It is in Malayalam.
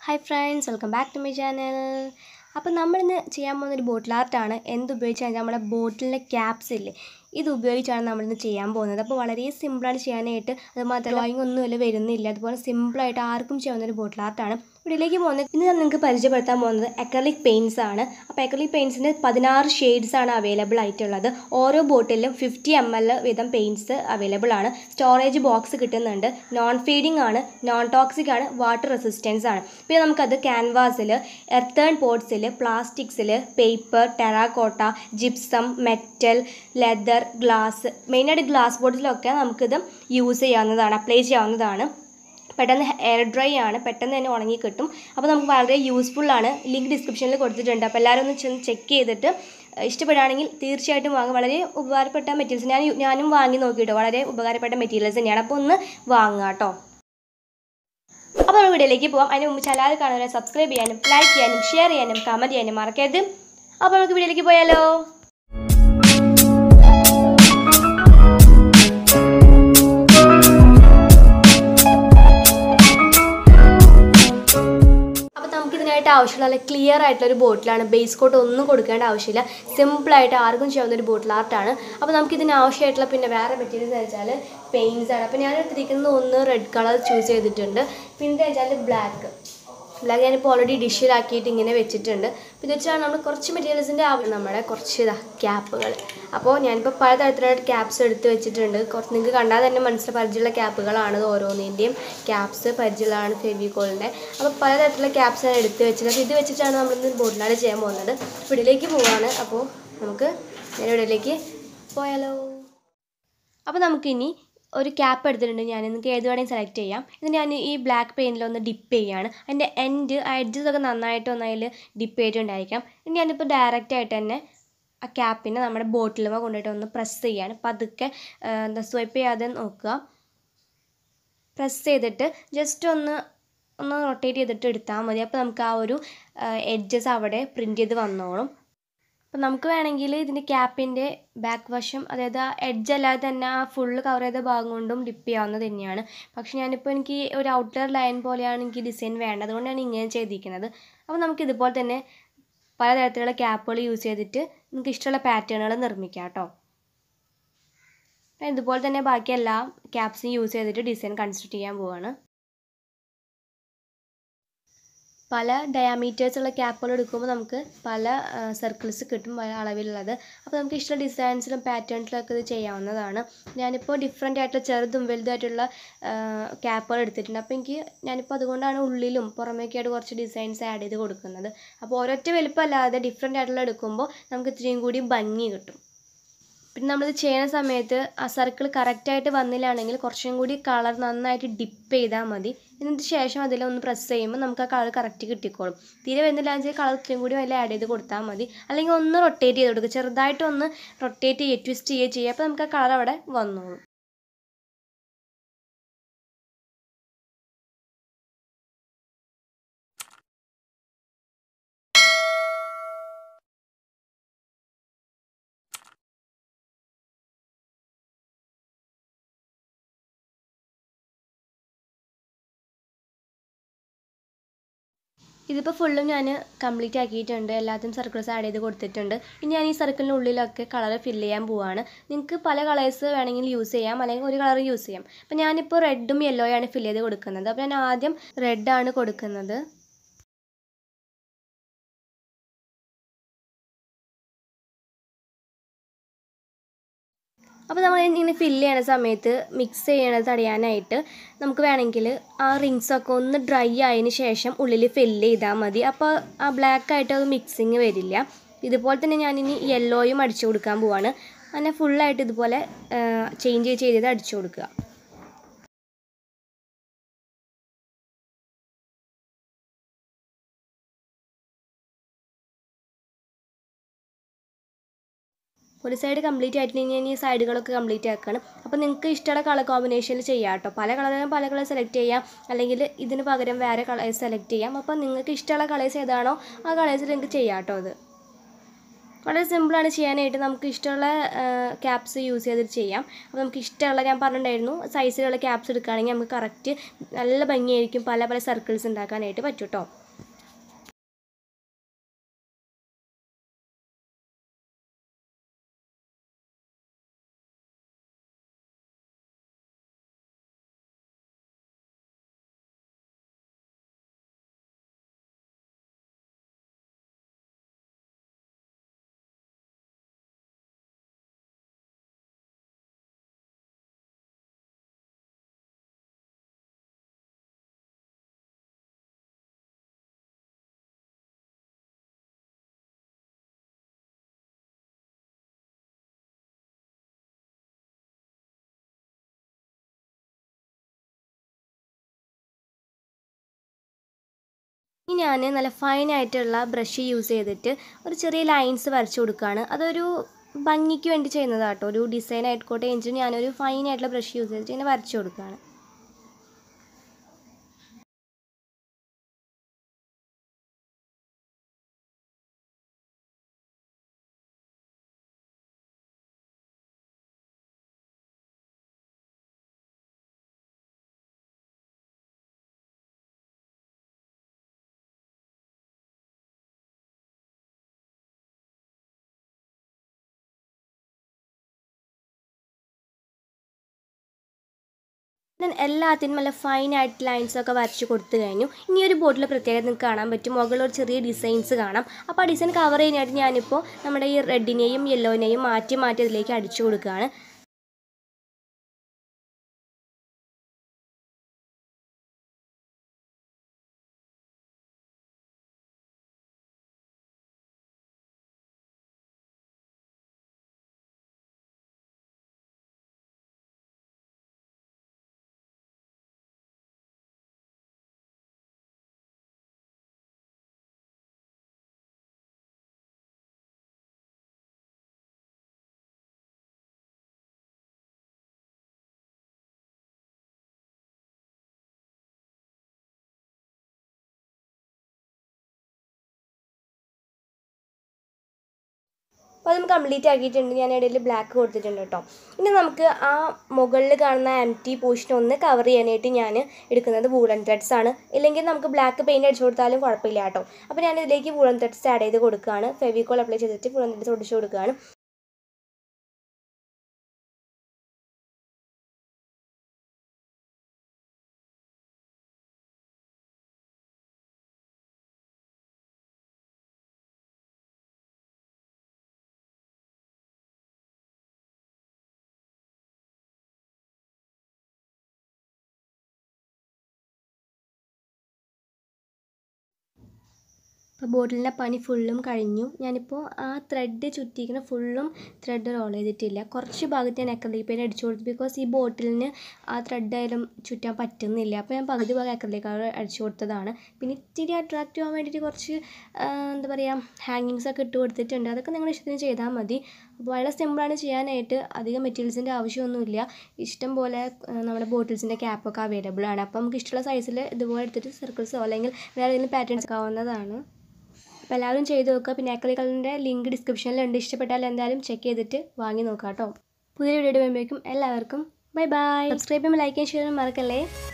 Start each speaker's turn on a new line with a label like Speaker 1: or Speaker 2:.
Speaker 1: hi friends welcome back to my channel അപ്പോൾ നമ്മളിന്ന് ചെയ്യാൻ പോകുന്ന ഒരു ബോട്ടിൽ ആർട്ടാണ് എന്ത് ഉപയോഗിച്ചാൽ നമ്മുടെ ബോട്ടിലിൻ്റെ ക്യാപ്സ് ഇല്ലേ ഇത് ഉപയോഗിച്ചാണ് നമ്മളിന്ന് ചെയ്യാൻ പോകുന്നത് അപ്പോൾ വളരെ സിമ്പിളാണ് ചെയ്യാനായിട്ട് അത് മാത്രമല്ല ഡ്രോയിങ് ഒന്നുമില്ല വരുന്നില്ല അതുപോലെ സിമ്പിളായിട്ട് ആർക്കും ചെയ്യാവുന്ന ഒരു ബോട്ടിൽ ആർട്ടാണ് ഇവിടേക്ക് പോകുന്നത് ഇന്ന് ഞാൻ നിങ്ങൾക്ക് പരിചയപ്പെടുത്താൻ പോകുന്നത് അക്രലിക് പെയിൻറ്റ്സ് ആണ് അപ്പോൾ അക്രലിക് പെയിൻറ്റ്സിന് പതിനാറ് ഷെയ്ഡ്സ് ആണ് അവൈലബിൾ ആയിട്ടുള്ളത് ഓരോ ബോട്ടിലും ഫിഫ്റ്റി എം എൽ വീതം പെയിൻറ്റ്സ് അവൈലബിൾ ആണ് സ്റ്റോറേജ് ബോക്സ് കിട്ടുന്നുണ്ട് നോൺ ഫീഡിംഗ് ആണ് നോൺ ടോക്സിക് ആണ് വാട്ടർ റെസിസ്റ്റൻസ് ആണ് പിന്നെ നമുക്കത് ക്യാൻവാസിൽ എർത്തേൺ പോട്ട്സിൽ പ്ലാസ്റ്റിക്സിൽ paper terracotta gypsum metal leather glass മെയിനായിട്ട് ഗ്ലാസ് ബോട്ടിലൊക്കെ നമുക്കിത് യൂസ് ചെയ്യാവുന്നതാണ് അപ്ലൈ ചെയ്യാവുന്നതാണ് പെട്ടെന്ന് എയർ ഡ്രൈ ആണ് പെട്ടെന്ന് തന്നെ ഉണങ്ങി കിട്ടും അപ്പോൾ നമുക്ക് വളരെ യൂസ്ഫുൾ ആണ് ലിങ്ക് ഡിസ്ക്രിപ്ഷനിൽ കൊടുത്തിട്ടുണ്ട് അപ്പോൾ എല്ലാവരും ഒന്ന് ചെന്ന് ചെക്ക് ചെയ്തിട്ട് ഇഷ്ടപ്പെടുകയാണെങ്കിൽ തീർച്ചയായിട്ടും വാങ്ങുക വളരെ ഉപകാരപ്പെട്ട മെറ്റീരിയൽസ് ഞാൻ ഞാനും വാങ്ങി നോക്കിയിട്ടോ വളരെ ഉപകാരപ്പെട്ട മെറ്റീരിയൽസ് തന്നെയാണ് അപ്പോൾ ഒന്ന് വാങ്ങുക കേട്ടോ അപ്പോൾ നമ്മൾ വീഡിയോയിലേക്ക് പോകാം അതിന് മുമ്പ് ചലാൽ കാണുന്നവരെ സബ്സ്ക്രൈബ് ചെയ്യാനും ലൈക്ക് ചെയ്യാനും ഷെയർ ചെയ്യാനും കമൻറ്റ് ചെയ്യാനും മറക്കരുത് അപ്പോൾ നമുക്ക് വീഡിയോയിലേക്ക് പോയാലോ അപ്പോൾ നമുക്ക് ഇതിനായിട്ട് ആവശ്യമുള്ള നല്ല ക്ലിയർ ആയിട്ടുള്ള ഒരു ബോട്ടിലാണ് ബേസ് കോട്ട് ഒന്നും കൊടുക്കേണ്ട ആവശ്യമില്ല സിമ്പിളായിട്ട് ആർക്കും ചെയ്യാവുന്ന ഒരു ബോട്ടിൽ ആർട്ടാണ് അപ്പോൾ നമുക്ക് ഇതിന് ആവശ്യമായിട്ടുള്ള പിന്നെ വേറെ മെറ്റീരിയൽസ് എന്ന് വെച്ചാൽ പെയിൻറ്റ്സ് ആണ് അപ്പോൾ ഞാൻ എടുത്തിരിക്കുന്നത് ഒന്ന് റെഡ് കളർ ചൂസ് ചെയ്തിട്ടുണ്ട് പിന്നെ വെച്ചാൽ ബ്ലാക്ക് ബ്ലാക്ക് ഞാനിപ്പോൾ ഓൾറെഡി ഡിഷിലാക്കിയിട്ട് ഇങ്ങനെ വെച്ചിട്ടുണ്ട് അപ്പോൾ ഇത് വെച്ചാൽ നമ്മൾ കുറച്ച് മെറ്റീരിയൽസിൻ്റെ ആവശ്യം നമ്മുടെ കുറച്ച് ഇതാ ക്യാപ്പുകൾ അപ്പോൾ ഞാനിപ്പോൾ പലതരത്തിലായിട്ട് ക്യാപ്സ് എടുത്ത് വെച്ചിട്ടുണ്ട് കുറച്ച് നിങ്ങൾക്ക് കണ്ടാൽ തന്നെ മനസ്സിൽ പരിചയമുള്ള ക്യാപ്പുകളാണ് ഇത് ഓരോന്നിൻ്റെയും ക്യാപ്സ് പരിചയമുള്ളതാണ് ഫെവിക്കോളിൻ്റെ അപ്പോൾ പലതരത്തിലുള്ള ക്യാപ്സ് ഞാൻ എടുത്ത് വെച്ചത് അപ്പോൾ ഇത് വെച്ചിട്ടാണ് നമ്മളിന്ന് ബോട്ടിലാണ് ചെയ്യാൻ പോകുന്നത് ഇവിടേക്ക് പോവാണ് അപ്പോൾ നമുക്ക് ഞാൻ ഇവിടേക്ക് പോയാലോ അപ്പോൾ നമുക്കിനി ഒരു ക്യാപ്പ് എടുത്തിട്ടുണ്ട് ഞാൻ നിങ്ങൾക്ക് ഏത് വേണമെങ്കിൽ സെലക്ട് ചെയ്യാം ഇത് ഞാൻ ഈ ബ്ലാക്ക് പെയിൻറ്റിലൊന്ന് ഡിപ്പ് ചെയ്യാണ് അതിൻ്റെ എൻഡ് ആ എഡ്ജസ് ഒക്കെ നന്നായിട്ട് ഒന്ന് അതിൽ ഡിപ്പ് ചെയ്തിട്ടുണ്ടായിരിക്കാം ഇനി ഞാനിപ്പോൾ ഡയറക്റ്റ് ആയിട്ട് തന്നെ ആ ക്യാപ്പിനെ നമ്മുടെ ബോട്ടിലുമ കൊണ്ടുപോയിട്ട് ഒന്ന് പ്രസ് ചെയ്യാണ് പതുക്കെ എന്താ സ്വൈപ്പ് ചെയ്യാതെ നോക്കുക പ്രസ് ചെയ്തിട്ട് ജസ്റ്റ് ഒന്ന് ഒന്ന് റൊട്ടേറ്റ് ചെയ്തിട്ട് എടുത്താൽ മതി അപ്പോൾ നമുക്ക് ആ ഒരു എഡ്ജസ് അവിടെ പ്രിൻറ്റ് ചെയ്ത് വന്നോളും അപ്പം നമുക്ക് വേണമെങ്കിൽ ഇതിൻ്റെ ക്യാപ്പിൻ്റെ ബാക്ക് വശം അതായത് ആ എഡ്ജ് അല്ലാതെ തന്നെ ആ ഫുള്ള് കവർ ചെയ്ത ഭാഗം കൊണ്ടും ഡിപ്പ് ചെയ്യാവുന്നത് തന്നെയാണ് പക്ഷേ ഞാനിപ്പോൾ എനിക്ക് ഒരു ഔട്ടർ ലൈൻ പോലെയാണ് എനിക്ക് ഡിസൈൻ വേണ്ടത് അതുകൊണ്ടാണ് ഇങ്ങനെ ചെയ്തിരിക്കുന്നത് അപ്പോൾ നമുക്ക് ഇതുപോലെ തന്നെ പലതരത്തിലുള്ള ക്യാപ്പുകൾ യൂസ് ചെയ്തിട്ട് നിങ്ങൾക്ക് ഇഷ്ടമുള്ള പാറ്റേണുകൾ നിർമ്മിക്കാം കേട്ടോ ഇതുപോലെ തന്നെ ബാക്കി എല്ലാ ക്യാപ്സും യൂസ് ചെയ്തിട്ട് ഡിസൈൻ കൺസ്ട്രക്ട് ചെയ്യാൻ പോവാണ് പല ഡയാമീറ്റേഴ്സ് ഉള്ള ക്യാപ്പുകൾ എടുക്കുമ്പോൾ നമുക്ക് പല സർക്കിൾസ് കിട്ടും പല അളവിലുള്ളത് അപ്പോൾ നമുക്ക് ഇഷ്ടമുള്ള ഡിസൈൻസിലും പാറ്റേൺസിലൊക്കെ ഇത് ചെയ്യാവുന്നതാണ് ഞാനിപ്പോൾ ഡിഫറെൻ്റ് ആയിട്ടുള്ള ചെറുതും വലുതായിട്ടുള്ള ക്യാപ്പുകൾ എടുത്തിട്ടുണ്ട് അപ്പോൾ എനിക്ക് ഞാനിപ്പോൾ അതുകൊണ്ടാണ് ഉള്ളിലും പുറമേക്കായിട്ട് കുറച്ച് ഡിസൈൻസ് ആഡ് ചെയ്ത് കൊടുക്കുന്നത് അപ്പോൾ ഒരൊറ്റ വലുപ്പമല്ലാതെ ഡിഫറെൻ്റ് ആയിട്ടുള്ള എടുക്കുമ്പോൾ നമുക്ക് ഇത്രയും കൂടി ഭംഗി കിട്ടും പിന്നെ നമ്മളിത് ചെയ്യുന്ന സമയത്ത് ആ സർക്കിൾ കറക്റ്റായിട്ട് വന്നില്ലാണെങ്കിൽ കുറച്ചും കൂടി കളർ നന്നായിട്ട് ഡിപ്പ് ചെയ്താൽ മതി എന്നിട്ട് ശേഷം അതിലൊന്ന് പ്രസ് ചെയ്യുമ്പോൾ നമുക്ക് ആ കളർ കറക്റ്റ് കിട്ടിക്കോളും തീരെ വരുന്നില്ല വെച്ചാൽ കളർ ഇത്രയും കൂടി അതിൽ ആഡ് ചെയ്ത് കൊടുത്താൽ മതി അല്ലെങ്കിൽ ഒന്ന് റൊട്ടേറ്റ് ചെയ്ത് കൊടുക്കുക ചെറുതായിട്ട് ഒന്ന് റൊട്ടേറ്റ് ചെയ്യുക ട്വിസ്റ്റ് ചെയ്യുക ചെയ്യുക അപ്പോൾ നമുക്ക് ആ കളർ അവിടെ വന്നോളും ഇതിപ്പോൾ ഫുള്ളും ഞാൻ കംപ്ലീറ്റ് ആക്കിയിട്ടുണ്ട് എല്ലാത്തിനും സർക്കിൾസ് ആഡ് ചെയ്ത് കൊടുത്തിട്ടുണ്ട് ഇനി ഞാൻ ഈ സർക്കിളിൻ്റെ ഉള്ളിലൊക്കെ കളർ ഫില്ല് ചെയ്യാൻ പോവാണ് നിങ്ങൾക്ക് പല കളേഴ്സ് വേണമെങ്കിൽ യൂസ് ചെയ്യാം അല്ലെങ്കിൽ ഒരു കളർ യൂസ് ചെയ്യാം അപ്പോൾ ഞാനിപ്പോൾ റെഡും യെല്ലോയാണ് ഫില്ല് ചെയ്ത് കൊടുക്കുന്നത് അപ്പോൾ ഞാൻ ആദ്യം റെഡാണ് കൊടുക്കുന്നത് അപ്പോൾ നമ്മൾ ഇങ്ങനെ ഫില്ല് ചെയ്യണ സമയത്ത് മിക്സ് ചെയ്യണത് തടയാനായിട്ട് നമുക്ക് വേണമെങ്കിൽ ആ റിങ്സൊക്കെ ഒന്ന് ഡ്രൈ ആയതിന് ശേഷം ഉള്ളിൽ ഫില്ല് ചെയ്താൽ മതി അപ്പോൾ ആ ബ്ലാക്ക് ആയിട്ട് അത് മിക്സിങ് വരില്ല ഇതുപോലെ തന്നെ ഞാനിനി യെല്ലോയും അടിച്ചു കൊടുക്കാൻ പോവാണ് അങ്ങനെ ഫുള്ളായിട്ട് ഇതുപോലെ ചേഞ്ച് ചെയ്ത് അടിച്ചു കൊടുക്കുക ഒരു സൈഡ് കംപ്ലീറ്റ് ആയിട്ട് ഞാൻ ഈ സൈഡുകളൊക്കെ കംപ്ലീറ്റ് ആക്കുകയാണ് അപ്പോൾ നിങ്ങൾക്ക് ഇഷ്ടമുള്ള കളർ കോമ്പിനേഷനിൽ ചെയ്യാം കേട്ടോ പല കളറും പല കളർ സെലക്ട് ചെയ്യാം അല്ലെങ്കിൽ ഇതിന് പകരം വേറെ കളേഴ്സ് സെലക്ട് ചെയ്യാം അപ്പോൾ നിങ്ങൾക്ക് ഇഷ്ടമുള്ള കളേഴ്സ് ഏതാണോ ആ കളേഴ്സിൽ നിങ്ങൾക്ക് ചെയ്യാം കേട്ടോ അത് വളരെ സിമ്പിളാണ് ചെയ്യാനായിട്ട് നമുക്ക് ഇഷ്ടമുള്ള ക്യാപ്സ് യൂസ് ചെയ്തിട്ട് ചെയ്യാം അപ്പോൾ നമുക്ക് ഇഷ്ടമുള്ള ഞാൻ പറഞ്ഞിട്ടുണ്ടായിരുന്നു സൈസിലുള്ള ക്യാപ്സ് എടുക്കുകയാണെങ്കിൽ നമുക്ക് കറക്റ്റ് നല്ല ഭംഗിയായിരിക്കും പല പല സർക്കിൾസ് ഉണ്ടാക്കാനായിട്ട് പറ്റും കേട്ടോ ഇനി ഞാൻ നല്ല ഫൈനായിട്ടുള്ള ബ്രഷ് യൂസ് ചെയ്തിട്ട് ഒരു ചെറിയ ലൈൻസ് വരച്ചു കൊടുക്കുകയാണ് അതൊരു ഭംഗിക്ക് വേണ്ടി ചെയ്യുന്നതാണ് കേട്ടോ ഒരു ഡിസൈൻ ആയിക്കോട്ടെ എഞ്ചിന് ഞാനൊരു ഫൈനായിട്ടുള്ള ബ്രഷ് യൂസ് ചെയ്തിട്ട് ഇങ്ങനെ വരച്ചു കൊടുക്കുകയാണ് ഞാൻ എല്ലാത്തിനും നല്ല ഫൈനായിട്ട് ലൈൻസൊക്കെ വരച്ച് കൊടുത്തു കഴിഞ്ഞു ഇനി ഒരു ബോട്ടിൽ പ്രത്യേകത നിങ്ങൾക്ക് കാണാൻ പറ്റും മുകളിൽ ഒരു ചെറിയ ഡിസൈൻസ് കാണാം അപ്പോൾ ആ ഡിസൈൻ കവർ ചെയ്യാനായിട്ട് ഞാനിപ്പോൾ നമ്മുടെ ഈ റെഡിനെയും യെല്ലോനെയും മാറ്റി മാറ്റി അതിലേക്ക് അടിച്ചു കൊടുക്കുകയാണ് അപ്പോൾ അത് കംപ്ലീറ്റ് ആക്കിയിട്ടുണ്ട് ഞാൻ ഇടയിൽ ബ്ലാക്ക് കൊടുത്തിട്ടുണ്ട് കേട്ടോ ഇനി നമുക്ക് ആ മുകളിൽ കാണുന്ന എം ടി പോർഷൻ ഒന്ന് കവർ ചെയ്യാനായിട്ട് ഞാൻ എടുക്കുന്നത് വൂളൻ ത്രെഡ്സ് ആണ് ഇല്ലെങ്കിൽ നമുക്ക് ബ്ലാക്ക് പെയിൻറ്റ് അടിച്ചു കൊടുത്താലും കുഴപ്പമില്ല കേട്ടോ അപ്പോൾ ഞാൻ ഇതിലേക്ക് വൂളൻ ത്രെഡ്സ് ആഡ് ചെയ്ത് കൊടുക്കുകയാണ് ഫെവിക്കോൾ അപ്ലൈ ചെയ്തിട്ട് വൂളൻ ത്രെഡ്സ് ഒടിച്ചു കൊടുക്കുകയാണ് അപ്പോൾ ബോട്ടിലിൻ്റെ പണി ഫുള്ളും കഴിഞ്ഞു ഞാനിപ്പോൾ ആ ത്രെഡ് ചുറ്റിക്കുന്ന ഫുള്ളും ത്രെഡ് റോൾ ചെയ്തിട്ടില്ല കുറച്ച് ഭാഗത്ത് ഞാൻ അക്രലിക് പെയിൻറ്റ് അടിച്ചു കൊടുത്തു ബിക്കോസ് ഈ ബോട്ടിലിന് ആ ത്രെഡ് ആയാലും ചുറ്റാൻ പറ്റുന്നില്ല അപ്പോൾ ഞാൻ പകുതി ഭാഗം അക്രലിക് കളർ അടിച്ചു കൊടുത്തതാണ് പിന്നെ ഇത്തിരി അട്രാക്റ്റീവ് ആവാൻ വേണ്ടിയിട്ട് കുറച്ച് ആ, എന്താ പറയുക ഹാങ്ങിങ്സ് ഒക്കെ ഇട്ട് കൊടുത്തിട്ടുണ്ട് അതൊക്കെ നിങ്ങളുടെ ഇഷ്ടത്തിന് ചെയ്താൽ മതി അപ്പോൾ വളരെ സിമ്പിളാണ് ചെയ്യാനായിട്ട് അധികം മെറ്റീരിയൽസിൻ്റെ ആവശ്യമൊന്നുമില്ല ഇഷ്ടം പോലെ ആ, നമ്മുടെ ബോട്ടിൽസിൻ്റെ ക്യാപ്പൊക്കെ അവൈലബിൾ ആണ് അപ്പോൾ നമുക്ക് ഇഷ്ടമുള്ള സൈസിൽ ഇതുപോലെ എടുത്തിട്ട് സർക്കിൾസോ അല്ലെങ്കിൽ വേറെ ഏതെങ്കിലും പാറ്റേൺസ് ആവുന്നതാണ് അപ്പോൾ എല്ലാവരും ചെയ്ത് നോക്കുക പിന്നെ അക്രലിക് കളറിൻ്റെ ലിങ്ക് ഡിസ്ക്രിപ്ഷനിലുണ്ട് ഇഷ്ടപ്പെട്ടാൽ എന്തായാലും ചെക്ക് ചെയ്തിട്ട് വാങ്ങി നോക്കാം കേട്ടോ പുതിയ വീഡിയോ വരുമ്പോഴേക്കും എല്ലാവർക്കും ബൈ ബൈ സബ്സ്ക്രൈബ് ചെയ്യുമ്പോൾ ലൈക്ക് ചെയ്യാൻ ഷെയർ ചെയ്യാൻ മറക്കല്ലേ